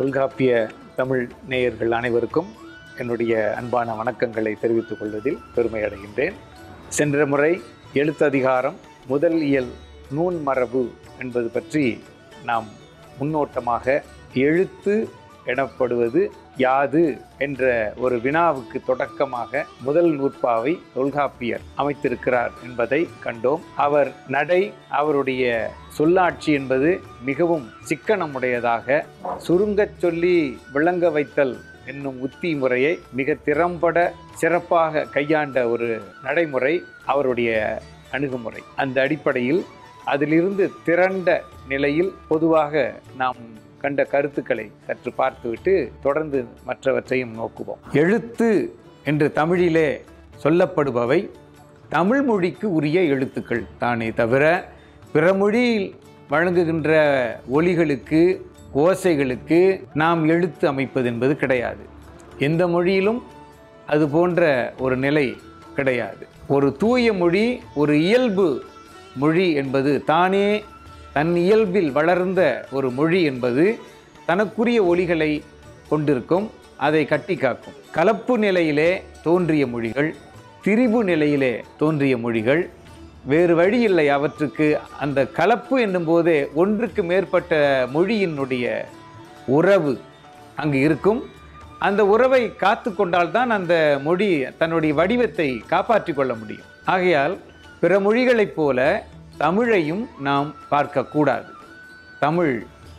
தொல்காப்பிய தமிழ் நேயர்கள் அனைவருக்கும் என்னுடைய அன்பான வணக்கங்களை தெரிவித்துக் கொள்வதில் பெருமை அடைகின்றேன் சென்ற முறை எழுத்ததிகாரம் முதல் இயல் நூன் மரபு என்பது பற்றி நாம் முன்னோட்டமாக எழுத்து எனப்படுவது யாது என்ற ஒரு வினாவுக்கு தொடக்கமாக முதல் நூற்பாவை தொல்காப்பியர் அமைத்திருக்கிறார் என்பதை கண்டோம் அவர் நடை அவருடைய சொல்லாட்சி என்பது மிகவும் சிக்கனமுடையதாக சுருங்கச் சொல்லி விளங்க வைத்தல் என்னும் உத்தி முறையை மிக திறம்பட சிறப்பாக கையாண்ட ஒரு நடைமுறை அவருடைய அணுகுமுறை அந்த அடிப்படையில் அதிலிருந்து திரண்ட நிலையில் பொதுவாக நாம் கண்ட கருத்துக்களை சற்று பார்த்துவிட்டு தொடர்ந்து மற்றவற்றையும் நோக்குவோம் எழுத்து என்று தமிழிலே சொல்லப்படுபவை தமிழ் மொழிக்கு உரிய எழுத்துக்கள் தானே தவிர பிற மொழியில் வழங்குகின்ற ஒலிகளுக்கு ஓசைகளுக்கு நாம் எழுத்து அமைப்பது என்பது கிடையாது எந்த மொழியிலும் அது போன்ற ஒரு நிலை கிடையாது ஒரு தூய மொழி ஒரு இயல்பு மொழி என்பது தானே தன் இயல்பில் வளர்ந்த ஒரு மொழி என்பது தனக்குரிய ஒலிகளை கொண்டிருக்கும் அதை கட்டி காக்கும் கலப்பு நிலையிலே தோன்றிய மொழிகள் திரிபு நிலையிலே தோன்றிய மொழிகள் வேறு வழி இல்லை அவற்றுக்கு அந்த கலப்பு என்னும் போதே ஒன்றுக்கு மேற்பட்ட மொழியினுடைய உறவு அங்கு இருக்கும் அந்த உறவை காத்து கொண்டால்தான் அந்த மொழி தன்னுடைய வடிவத்தை காப்பாற்றிக் கொள்ள முடியும் ஆகையால் பிற மொழிகளைப் போல தமிழையும் நாம் பார்க்கக்கூடாது தமிழ்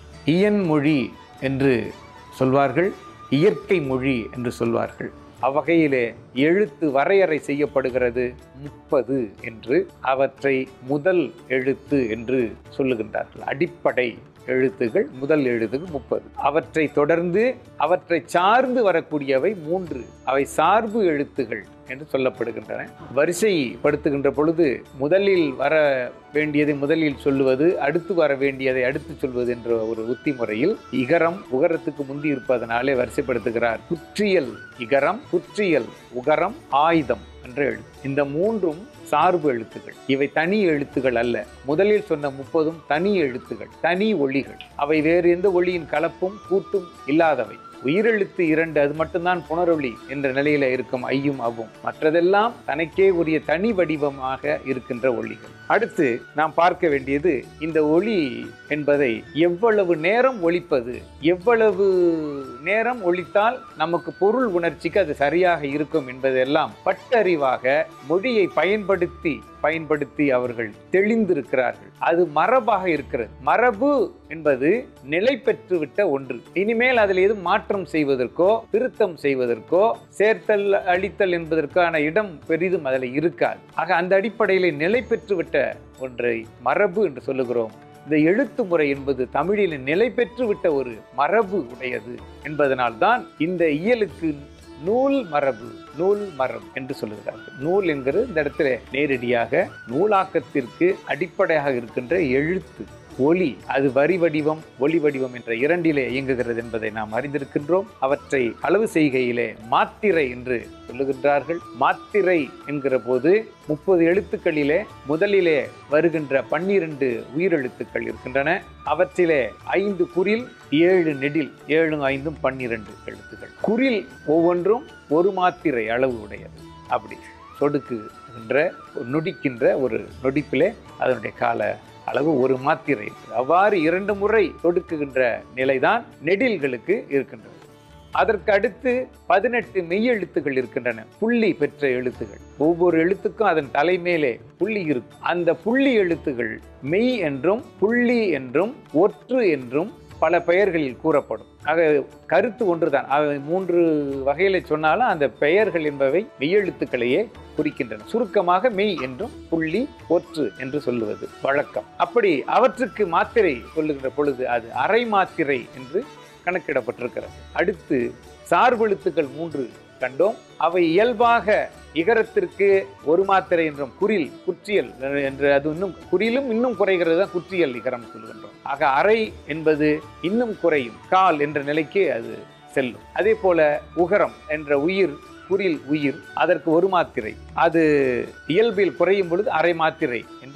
இயன்மொழி என்று சொல்வார்கள் இயற்கை மொழி என்று சொல்வார்கள் அவ்வகையிலே எழுத்து வரையறை செய்யப்படுகிறது முப்பது என்று அவற்றை முதல் எழுத்து என்று சொல்லுகின்றார்கள் அடிப்படை எழுத்துகள் முதல் எழுத்துக்கு முப்பது அவற்றை தொடர்ந்து அவற்றை சார்ந்து வரக்கூடியவை மூன்று அவை சார்பு எழுத்துகள் என்று சொல்லப்படுகின்றன வரிசைப்படுத்துகின்ற பொழுது முதலில் வர வேண்டியதை முதலில் சொல்லுவது அடுத்து வர வேண்டியதை அடுத்து சொல்வது என்ற ஒரு உத்தி முறையில் இகரம் உகரத்துக்கு முந்தி இருப்பதனாலே வரிசைப்படுத்துகிறார் குற்றியல் இகரம் குற்றியல் உகரம் ஆயுதம் என்ற எழுத்து இந்த மூன்றும் சார்பு எழுத்துகள் இவை தனி எழுத்துகள் அல்ல முதலில் சொன்ன முப்பதும் தனி எழுத்துகள் தனி ஒளிகள் அவை வேறு எந்த ஒளியின் கலப்பும் கூட்டும் இல்லாதவை உயிரெழுத்து இரண்டு அது மட்டும்தான் புனரொளி என்ற நிலையில இருக்கும் ஐயும் அவும் மற்றதெல்லாம் தனக்கே உரிய தனி வடிவமாக இருக்கின்ற ஒளிகள் அடுத்து நாம் பார்க்க வேண்டியது இந்த ஒளி என்பதை எவ்வளவு நேரம் ஒழிப்பது எவ்வளவு நேரம் ஒழித்தால் நமக்கு பொருள் உணர்ச்சிக்கு அது சரியாக இருக்கும் என்பதெல்லாம் பட்டறிவாக மொழியை பயன்படுத்தி பயன்படுத்தி அவர்கள் தெளிந்திருக்கிறார்கள் அது மரபாக இருக்கிறது மரபு என்பது நிலை பெற்றுவிட்ட ஒன்று இனிமேல் அதில் எதுவும் மாற்றம் செய்வதற்கோ திருத்தம் செய்வதற்கோ சேர்த்தல் அழித்தல் என்பதற்கான இடம் பெரிதும் அதில் இருக்காது ஆக அந்த அடிப்படையில் நிலை பெற்றுவிட்ட ஒன்றை மரபு என்று சொல்லுகிறோம் இந்த எழுத்து முறை என்பது தமிழில் நிலை பெற்றுவிட்ட ஒரு மரபு உடையது என்பதனால்தான் இந்த இயலுக்கு நூல் மரபு நூல் மரம் என்று சொல்லுகிறார்கள் நூல் என்கிறது இந்த இடத்துல நேரடியாக நூலாக்கத்திற்கு அடிப்படையாக இருக்கின்ற எழுத்து ஒலி அது வரி வடிவம் ஒளி வடிவம் என்ற இரண்டிலே இயங்குகிறது என்பதை நாம் அறிந்திருக்கின்றோம் அவற்றை அளவு செய்கையிலே மாத்திரை என்று சொல்லுகின்றார்கள் மாத்திரை என்கிற போது முப்பது எழுத்துக்களிலே முதலிலே வருகின்ற பன்னிரண்டு உயிரெழுத்துக்கள் இருக்கின்றன அவற்றிலே ஐந்து குறில் ஏழு நெடில் ஏழு ஐந்தும் பன்னிரண்டு எழுத்துக்கள் குறில் ஒவ்வொன்றும் ஒரு மாத்திரை அளவு உடையது அப்படி சொடுக்குகின்ற நொடிக்கின்ற ஒரு நொடிப்பிலே அதனுடைய கால அளவு ஒரு மாத்திரை அவ்வாறு இரண்டு முறை தொடுக்குகின்ற நிலைதான் நெடில்களுக்கு இருக்கின்றது அதற்கு அடுத்து பதினெட்டு மெய்யெழுத்துகள் இருக்கின்றன புள்ளி பெற்ற எழுத்துகள் ஒவ்வொரு எழுத்துக்கும் அதன் தலைமேலே புள்ளி இருக்கும் அந்த புள்ளி எழுத்துகள் மெய் என்றும் புள்ளி என்றும் ஒற்று என்றும் பல பெயர்களில் கூறப்படும் ஆக கருத்து ஒன்றுதான் அவை மூன்று வகையில சொன்னாலும் அந்த பெயர்கள் என்பவை மெய்யெழுத்துக்களையே குறிக்கின்றன சுருக்கமாக மெய் என்றும் புள்ளி ஒற்று என்று சொல்லுவது வழக்கம் அப்படி அவற்றுக்கு மாத்திரை சொல்லுகின்ற பொழுது அது அரை மாத்திரை என்று கணக்கிடப்பட்டிருக்கிறது அடுத்து சார்பெழுத்துக்கள் மூன்று கண்டோம் அவை இயல்பாக இகரத்திற்கு ஒரு மாத்திரை என்றும் குறில் குற்றியல் என்று அது இன்னும் குறிலும் இன்னும் குறைகிறது தான் குற்றியல் இகரம் சொல்கின்றோம் ஆக அரை என்பது இன்னும் குறையும் கால் என்ற நிலைக்கு அது செல்லும் அதே போல உகரம் என்ற உயிர் குறில் உயிர் அதற்கு ஒரு மாத்திரை அது இயல்பில் குறையும் பொழுது அரை மாத்திரை என்று வரும்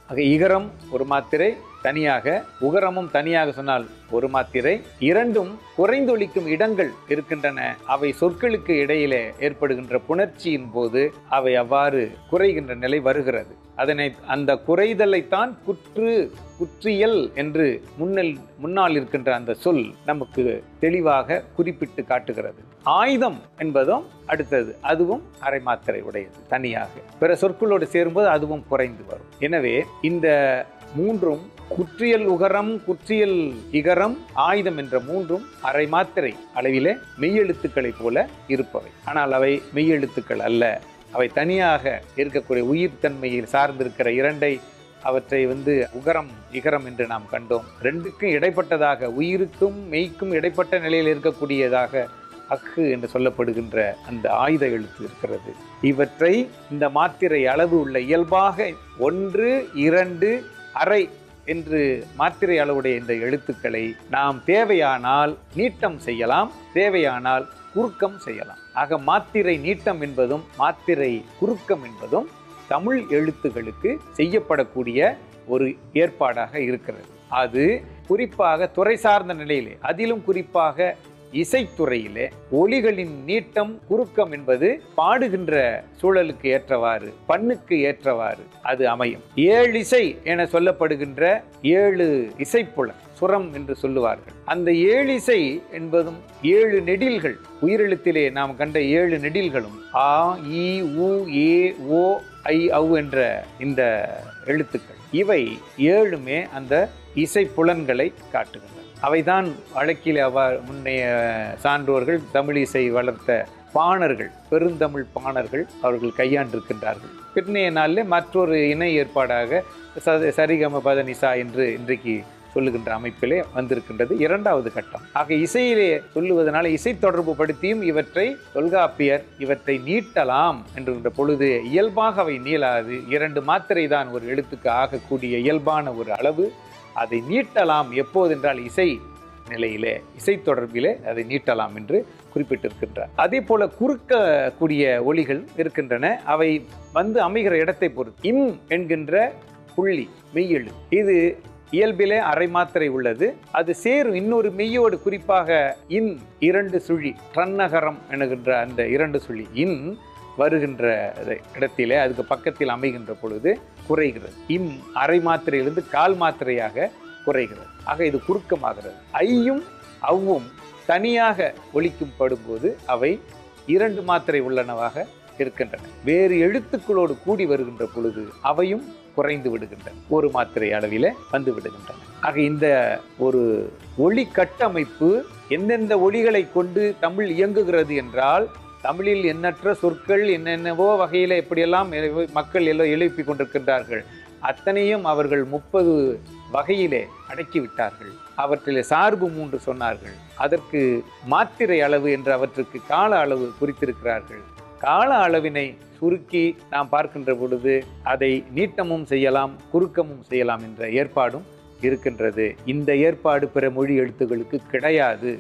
ஆக இகரம் ஒரு மாத்திரை தனியாக உகரமும் தனியாக சொன்னால் ஒரு மாத்திரை இரண்டும் குறைந்தொழிக்கும் இடங்கள் இருக்கின்றன அவை சொற்களுக்கு இடையிலே ஏற்படுகின்ற புணர்ச்சியின் போது அவை அவ்வாறு குறைகின்ற நிலை வருகிறது அதனை அந்த குறைதலைத்தான் குற்று குற்றியல் என்று முன்னல் முன்னால் இருக்கின்ற அந்த சொல் நமக்கு தெளிவாக குறிப்பிட்டு காட்டுகிறது ஆயுதம் என்பதும் அடுத்தது அதுவும் அரை மாத்திரை உடையது தனியாக பிற சொற்களோடு சேரும்போது அதுவும் குறைந்து வரும் எனவே இந்த மூன்றும் குற்றியல் உகரம் குற்றியல் இகரம் ஆயுதம் என்ற மூன்றும் அரை மாத்திரை அளவிலே மெய்யெழுத்துக்களைப் போல இருப்பவை ஆனால் அவை மெய்யெழுத்துக்கள் அல்ல அவை தனியாக இருக்கக்கூடிய உயிர் தன்மையில் சார்ந்திருக்கிற இரண்டை அவற்றை வந்து உகரம் இகரம் என்று நாம் கண்டோம் ரெண்டுக்கும் இடைப்பட்டதாக உயிருக்கும் மெய்க்கும் இடைப்பட்ட நிலையில் இருக்கக்கூடியதாக அக்கு என்று சொல்லப்படுகின்ற அந்த ஆயுத எழுத்து இருக்கிறது இவற்றை இந்த மாத்திரை அளவு உள்ள இயல்பாக ஒன்று இரண்டு அரை என்று மாத்திரை அளவுடைய இந்த எழுத்துக்களை நாம் தேவையானால் நீட்டம் செய்யலாம் தேவையானால் குறுக்கம் செய்யலாம் ஆக மாத்திரை நீட்டம் என்பதும் மாத்திரை குறுக்கம் என்பதும் தமிழ் எழுத்துகளுக்கு செய்யப்படக்கூடிய ஒரு ஏற்பாடாக இருக்கிறது அது குறிப்பாக துறை சார்ந்த நிலையிலே அதிலும் குறிப்பாக இசைத்துறையிலே ஒலிகளின் நீட்டம் குறுக்கம் என்பது பாடுகின்ற சூழலுக்கு ஏற்றவாறு பண்ணுக்கு ஏற்றவாறு அது அமையும் ஏழிசை என சொல்லப்படுகின்ற ஏழு இசைப்புலன் சுரம் என்று சொல்லுவார்கள் அந்த ஏழிசை என்பதும் ஏழு நெடில்கள் உயிரெழுத்திலே நாம் கண்ட ஏழு நெடில்களும் ஆ இ உ ஏ ஓ ஐ ஔ என்ற இந்த எழுத்துக்கள் இவை ஏழுமே அந்த இசை புலன்களை காட்டுகின்றன அவைதான் வழக்கில் அவ முன்னைய சான்றோர்கள் தமிழ் இசை வளர்த்த பாணர்கள் பெருந்தமிழ் பாணர்கள் அவர்கள் கையாண்டிருக்கின்றார்கள் பின்னைய நாளில் மற்றொரு இணை ஏற்பாடாக ச சரிகம பதனிசா என்று இன்றைக்கு சொல்லுகின்ற அமைப்பிலே வந்திருக்கின்றது இரண்டாவது கட்டம் ஆக இசையிலே சொல்லுவதனால இசை தொடர்பு படுத்தியும் இவற்றை தொல்காப்பியர் இவற்றை நீட்டலாம் என்கின்ற பொழுது இயல்பாக அவை நீளாது இரண்டு மாத்திரை தான் ஒரு எழுத்துக்கு ஆகக்கூடிய இயல்பான ஒரு அளவு அதை நீட்டலாம் எப்போதென்றால் இசை நிலையிலே இசை தொடர்பிலே அதை நீட்டலாம் என்று குறிப்பிட்டிருக்கின்றார் அதே போல குறுக்கக்கூடிய ஒலிகள் இருக்கின்றன அவை வந்து அமைகிற இடத்தை பொறுத்து இம் என்கின்ற புள்ளி மெய்யெழு இது இயல்பிலே அரை மாத்திரை உள்ளது அது சேரும் இன்னொரு மெய்யோடு குறிப்பாக இன் இரண்டு சுழி ட்ரன்னகரம் என்கின்ற அந்த இரண்டு சுழி இன் வருகின்ற இடத்திலே அதுக்கு பக்கத்தில் அமைகின்ற பொழுது குறைகிறது இம் அரை மாத்திரையிலிருந்து கால் மாத்திரையாக குறைகிறது ஆக இது குறுக்கமாகிறது ஐயும் அவ்வும் தனியாக ஒலிக்கும் படும்போது அவை இரண்டு மாத்திரை உள்ளனவாக இருக்கின்றன வேறு எழுத்துக்களோடு கூடி வருகின்ற பொழுது அவையும் குறைந்து விடுகின்றன ஒரு மாத்திரை அளவிலே வந்து விடுகின்றன ஆக இந்த ஒரு ஒளி கட்டமைப்பு எந்தெந்த ஒளிகளை கொண்டு தமிழ் இயங்குகிறது என்றால் தமிழில் எண்ணற்ற சொற்கள் என்னென்னவோ வகையில் எப்படியெல்லாம் மக்கள் எல்லாம் எழுப்பி கொண்டிருக்கின்றார்கள் அத்தனையும் அவர்கள் முப்பது வகையிலே அடக்கிவிட்டார்கள் அவற்றிலே சார்பு மூன்று சொன்னார்கள் அதற்கு மாத்திரை அளவு என்று அவற்றுக்கு கால அளவு குறித்திருக்கிறார்கள் கால அளவினை சுருக்கி நாம் பார்க்கின்ற பொழுது அதை நீட்டமும் செய்யலாம் குறுக்கமும் செய்யலாம் என்ற ஏற்பாடும் இருக்கின்றது இந்த ஏற்பாடு பிற மொழி எழுத்துகளுக்கு கிடையாது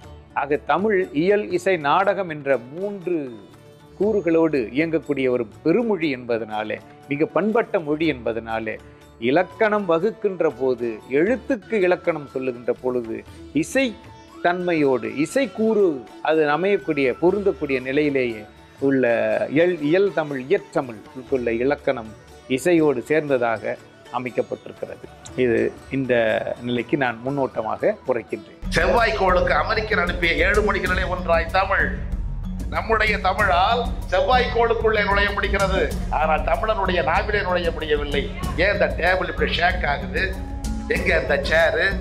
ஆக தமிழ் இயல் இசை நாடகம் என்ற மூன்று கூறுகளோடு இயங்கக்கூடிய ஒரு பெருமொழி என்பதனாலே மிக பண்பட்ட மொழி என்பதனாலே இலக்கணம் வகுக்கின்ற போது எழுத்துக்கு இலக்கணம் சொல்லுகின்ற பொழுது இசை தன்மையோடு இசை கூறு அது அமையக்கூடிய பொருந்தக்கூடிய நிலையிலேயே உள்ள இயல் இயல் தமிழ் இயற்றமிழ் உள்ள இலக்கணம் இசையோடு சேர்ந்ததாக அமைக்கப்பட்டிருக்கிறது இது இந்த நிலைக்கு நான் முன்னோட்டமாக உரைக்கின்றேன் செவ்வாய்க்கோளுக்கு அமெரிக்கன் அனுப்பிய ஏழு மணிகளிலே ஒன்றாய் தமிழ் நம்முடைய தமிழால் செவ்வாய்க்கோளுக்குள்ளே நுழைய முடிகிறது ஆனால் தமிழனுடைய நாவிலே நுழைய முடியவில்லை ஏன் இந்த டேபிள் இப்படி ஷேக் ஆகுது எங்க இந்த சேரு